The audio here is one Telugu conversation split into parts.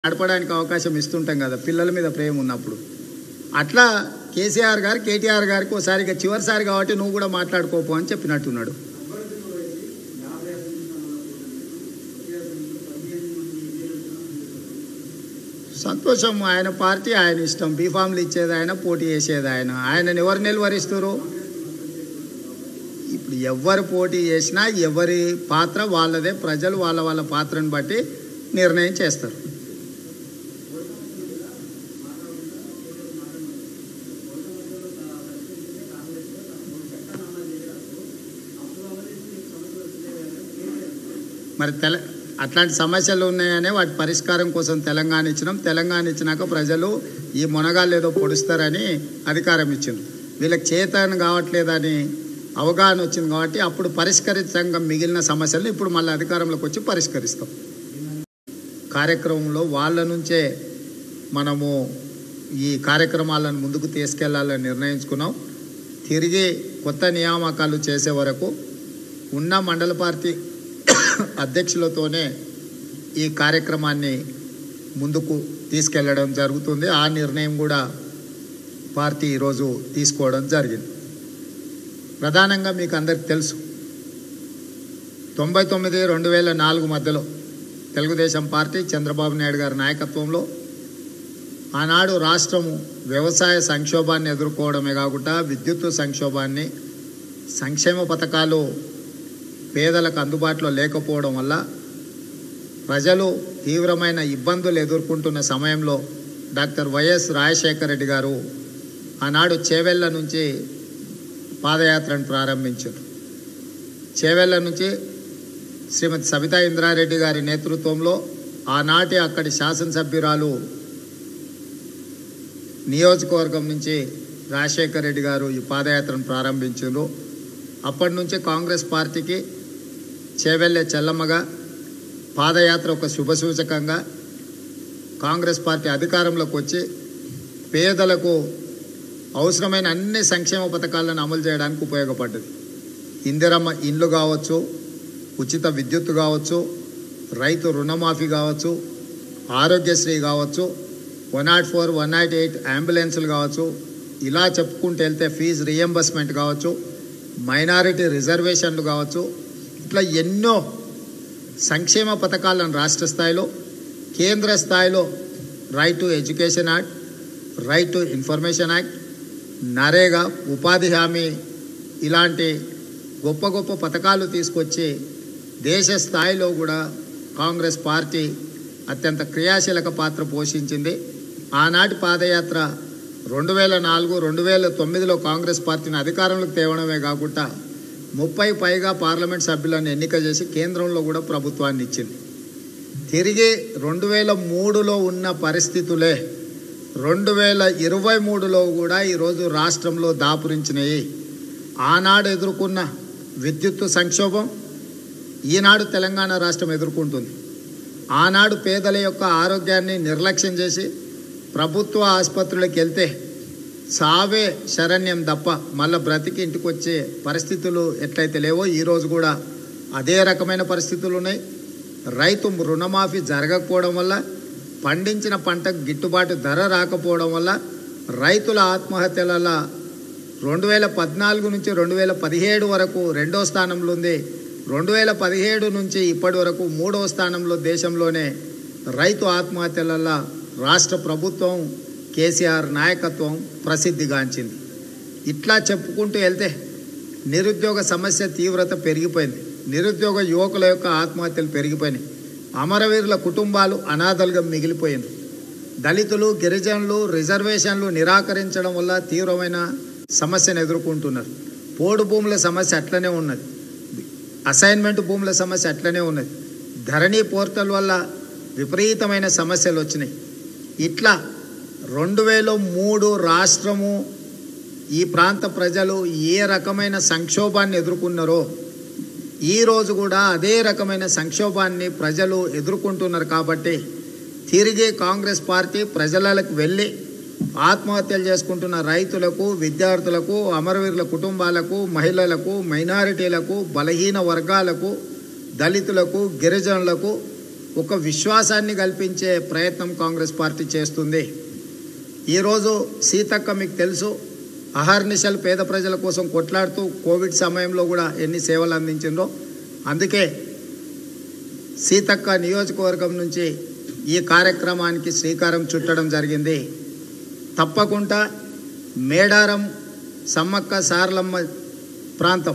నడపడానికి అవకాశం ఇస్తుంటాం కదా పిల్లల మీద ప్రేమ ఉన్నప్పుడు అట్లా కేసీఆర్ గారు కేటీఆర్ గారికి ఒకసారిగా చివరిసారి కాబట్టి నువ్వు కూడా మాట్లాడుకోపో అని చెప్పినట్టున్నాడు సంతోషం ఆయన పార్టీ ఆయన ఇష్టం బీఫామ్లు ఇచ్చేది ఆయన పోటీ చేసేది ఆయన ఆయనను ఎవరు నిలువరిస్తారు ఇప్పుడు ఎవరు పోటీ చేసినా ఎవరి పాత్ర వాళ్ళదే ప్రజలు వాళ్ళ వాళ్ళ పాత్రను బట్టి నిర్ణయం చేస్తారు మరి తెల అట్లాంటి సమస్యలు ఉన్నాయనే వాటి పరిష్కారం కోసం తెలంగాణ ఇచ్చినాం తెలంగాణ ఇచ్చినాక ప్రజలు ఈ మునగాళ్ళు ఏదో పొడుస్తారని అధికారం ఇచ్చిండ్రు వీళ్ళకి చేతన కావట్లేదని అవగాహన వచ్చింది కాబట్టి అప్పుడు పరిష్కరించంగా మిగిలిన సమస్యలను ఇప్పుడు మళ్ళీ అధికారంలోకి వచ్చి పరిష్కరిస్తాం కార్యక్రమంలో వాళ్ళ నుంచే మనము ఈ కార్యక్రమాలను ముందుకు తీసుకెళ్లాలని నిర్ణయించుకున్నాం తిరిగి కొత్త నియామకాలు చేసే వరకు ఉన్న మండల పార్టీ అధ్యక్షులతోనే ఈ కార్యక్రమాన్ని ముందుకు తీసుకెళ్లడం జరుగుతుంది ఆ నిర్ణయం కూడా పార్టీ ఈరోజు తీసుకోవడం జరిగింది ప్రధానంగా మీకు అందరికి తెలుసు తొంభై తొమ్మిది రెండు వేల నాలుగు మధ్యలో తెలుగుదేశం పార్టీ చంద్రబాబు నాయుడు గారి నాయకత్వంలో ఆనాడు రాష్ట్రము వ్యవసాయ సంక్షోభాన్ని ఎదుర్కోవడమే కాకుండా విద్యుత్ సంక్షోభాన్ని సంక్షేమ పథకాలు పేదలకు అందుబాటులో లేకపోవడం వల్ల ప్రజలు తీవ్రమైన ఇబ్బందులు ఎదుర్కొంటున్న సమయంలో డాక్టర్ వైఎస్ రాజశేఖర రెడ్డి గారు ఆనాడు చేవెళ్ళ నుంచి పాదయాత్రను ప్రారంభించారు చేవెళ్ళ నుంచి శ్రీమతి సబితా ఇంద్రారెడ్డి గారి నేతృత్వంలో ఆనాటి అక్కడి శాసనసభ్యురాలు నియోజకవర్గం నుంచి రాజశేఖర రెడ్డి గారు ఈ పాదయాత్రను ప్రారంభించారు అప్పటి నుంచి కాంగ్రెస్ పార్టీకి చేవెళ్ళే చెల్లమ్మగా పాదయాత్ర ఒక శుభసూచకంగా కాంగ్రెస్ పార్టీ అధికారంలోకి వచ్చి పేదలకు అవసరమైన అన్ని సంక్షేమ పథకాలను అమలు చేయడానికి ఉపయోగపడ్డది ఇందిరమ్మ ఇండ్లు కావచ్చు ఉచిత విద్యుత్ కావచ్చు రైతు రుణమాఫీ కావచ్చు ఆరోగ్యశ్రీ కావచ్చు one not four one not eight అంబులెన్సులు కావచ్చు ఇలా చెప్పుకుంటూ వెళ్తే ఫీజు రియంబర్స్మెంట్ కావచ్చు మైనారిటీ రిజర్వేషన్లు కావచ్చు ఇట్లా ఎన్నో సంక్షేమ పథకాలను రాష్ట్ర స్థాయిలో కేంద్ర స్థాయిలో right to education act right to information act NREGA ఉపాధి హామీ ఇలాంటి గొప్ప గొప్ప పథకాలు తీసుకొచ్చి దేశ స్థాయిలో కూడా కాంగ్రెస్ పార్టీ అత్యంత క్రియాశీలక పాత్ర పోషించింది ఆనాటి పాదయాత్ర రెండు వేల నాలుగు రెండు వేల తొమ్మిదిలో కాంగ్రెస్ పార్టీని అధికారంలోకి తేవడమే కాకుండా ముప్పై పైగా పార్లమెంట్ సభ్యులను ఎన్నిక చేసి కేంద్రంలో కూడా ప్రభుత్వాన్ని ఇచ్చింది తిరిగి రెండు వేల మూడులో ఉన్న పరిస్థితులే రెండు వేల ఇరవై మూడులో కూడా ఈరోజు రాష్ట్రంలో దాపురించినాయి ఆనాడు ఎదుర్కొన్న విద్యుత్ సంక్షోభం ఈనాడు తెలంగాణ రాష్ట్రం ఎదుర్కొంటుంది ఆనాడు పేదల యొక్క ఆరోగ్యాన్ని నిర్లక్ష్యం చేసి ప్రభుత్వ ఆసుపత్రులకు వెళ్తే సావే శరణ్యం తప్ప మళ్ళీ బ్రతికి ఇంటికి వచ్చే పరిస్థితులు ఎట్లయితే లేవో ఈరోజు కూడా అదే రకమైన పరిస్థితులు ఉన్నాయి రైతు రుణమాఫీ జరగకపోవడం వల్ల పండించిన పంటకు గిట్టుబాటు ధర రాకపోవడం వల్ల రైతుల ఆత్మహత్యల రెండు వేల పద్నాలుగు నుంచి రెండు వేల పదిహేడు వరకు రెండో స్థానంలో ఉంది రెండు వేల పదిహేడు నుంచి ఇప్పటి వరకు మూడవ స్థానంలో దేశంలోనే రైతు ఆత్మహత్యల రాష్ట్ర ప్రభుత్వం కేసీఆర్ నాయకత్వం ప్రసిద్ధిగాంచింది ఇట్లా చెప్పుకుంటూ వెళ్తే నిరుద్యోగ సమస్య తీవ్రత పెరిగిపోయింది నిరుద్యోగ యువకుల యొక్క ఆత్మహత్యలు పెరిగిపోయినాయి అమరవీరుల కుటుంబాలు అనాథలుగా మిగిలిపోయింది దళితులు గిరిజనులు రిజర్వేషన్లు నిరాకరించడం వల్ల తీవ్రమైన సమస్యను ఎదుర్కొంటున్నారు పోడు భూముల సమస్య అట్లనే ఉన్నది అసైన్మెంట్ భూముల సమస్య అట్లనే ఉన్నది ధరణి పోర్టల్ వల్ల విపరీతమైన సమస్యలు వచ్చినాయి ఇట్లా రెండు వేల మూడు రాష్ట్రము ఈ ప్రాంత ప్రజలు ఏ రకమైన సంక్షోభాన్ని ఎదుర్కొన్నారో ఈరోజు కూడా అదే రకమైన సంక్షోభాన్ని ప్రజలు ఎదుర్కొంటున్నారు కాబట్టి తిరిగి కాంగ్రెస్ పార్టీ ప్రజలకు వెళ్ళి ఆత్మహత్యలు చేసుకుంటున్న రైతులకు విద్యార్థులకు అమరవీరుల కుటుంబాలకు మహిళలకు మైనారిటీలకు బలహీన వర్గాలకు దళితులకు గిరిజనులకు ఒక విశ్వాసాన్ని కల్పించే ప్రయత్నం కాంగ్రెస్ పార్టీ చేస్తుంది ఈరోజు సీతక్క మీకు తెలుసు అహర్నిశలు పేద ప్రజల కోసం కొట్లాడుతూ కోవిడ్ సమయంలో కూడా ఎన్ని సేవలు అందించిందో అందుకే సీతక్క నియోజకవర్గం నుంచి ఈ కార్యక్రమానికి శ్రీకారం చుట్టడం జరిగింది తప్పకుండా మేడారం సమ్మక్క సారలమ్మ ప్రాంతం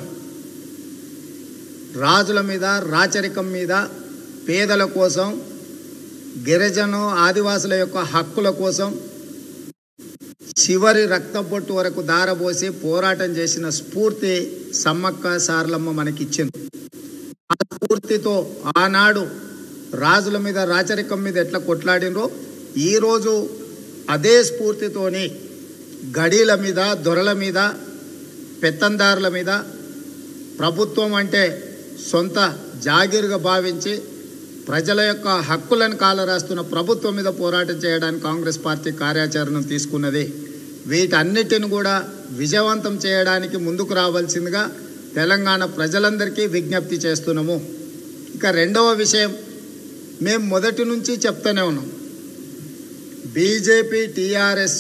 రాజుల మీద రాచరికం మీద పేదల కోసం గిరిజన ఆదివాసుల యొక్క హక్కుల కోసం చివరి రక్తపొట్టు వరకు దారబోసి పోరాటం చేసిన స్ఫూర్తి సమ్మక్క సారలమ్మ మనకిచ్చింది ఆ స్ఫూర్తితో ఆనాడు రాజుల మీద రాచరికం మీద ఎట్లా కొట్లాడినరో ఈరోజు అదే స్ఫూర్తితోని గడీల మీద దొరల మీద పెత్తందారుల మీద ప్రభుత్వం అంటే సొంత జాగీరుగా భావించి ప్రజల యొక్క హక్కులను కాలరాస్తున్న ప్రభుత్వం మీద పోరాటం చేయడానికి కాంగ్రెస్ పార్టీ కార్యాచరణ తీసుకున్నది వీటన్నిటిని కూడా విజయవంతం చేయడానికి ముందుకు రావాల్సిందిగా తెలంగాణ ప్రజలందరికీ విజ్ఞప్తి చేస్తున్నాము ఇక రెండవ విషయం మేము మొదటి నుంచి చెప్తూనే ఉన్నాం బీజేపీ టీఆర్ఎస్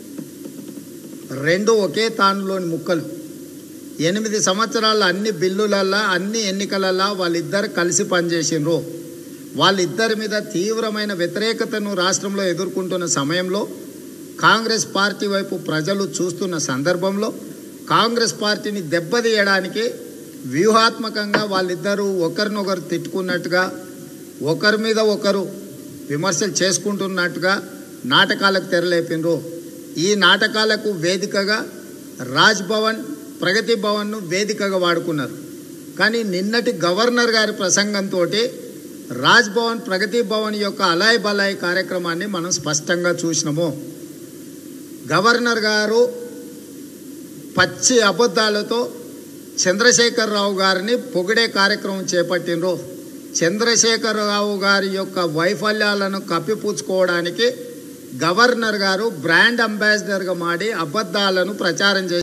రెండు ఒకే తానులోని ముక్కలు ఎనిమిది సంవత్సరాల అన్ని బిల్లులల్లా అన్ని ఎన్నికలల్లా వాళ్ళిద్దరు కలిసి పనిచేసిండ్రు వాళ్ళిద్దరి మీద తీవ్రమైన వ్యతిరేకతను రాష్ట్రంలో ఎదుర్కొంటున్న సమయంలో కాంగ్రెస్ పార్టీ వైపు ప్రజలు చూస్తున్న సందర్భంలో కాంగ్రెస్ పార్టీని దెబ్బతీయడానికి వ్యూహాత్మకంగా వాళ్ళిద్దరూ ఒకరినొకరు తిట్టుకున్నట్టుగా ఒకరి మీద ఒకరు విమర్శలు చేసుకుంటున్నట్టుగా నాటకాలకు తెరలేపినరు ఈ నాటకాలకు వేదికగా రాజ్ భవన్ ప్రగతి భవన్ను వేదికగా వాడుకున్నారు కానీ నిన్నటి గవర్నర్ గారి ప్రసంగంతో రాజ్ భవన్ ప్రగతి భవన్ యొక్క అలాయ్ బలాయ్ కార్యక్రమాన్ని మనం స్పష్టంగా చూసినాము గవర్నర్ గారు పచ్చి అబద్ధాలతో చంద్రశేఖరరావు గారిని పొగిడే కార్యక్రమం చేపట్టినరు చంద్రశేఖరరావు గారి యొక్క వైఫల్యాలను కప్పిపుచ్చుకోవడానికి గవర్నర్ గారు బ్రాండ్ అంబాసిడర్గా మాడి అబద్ధాలను ప్రచారం చేసి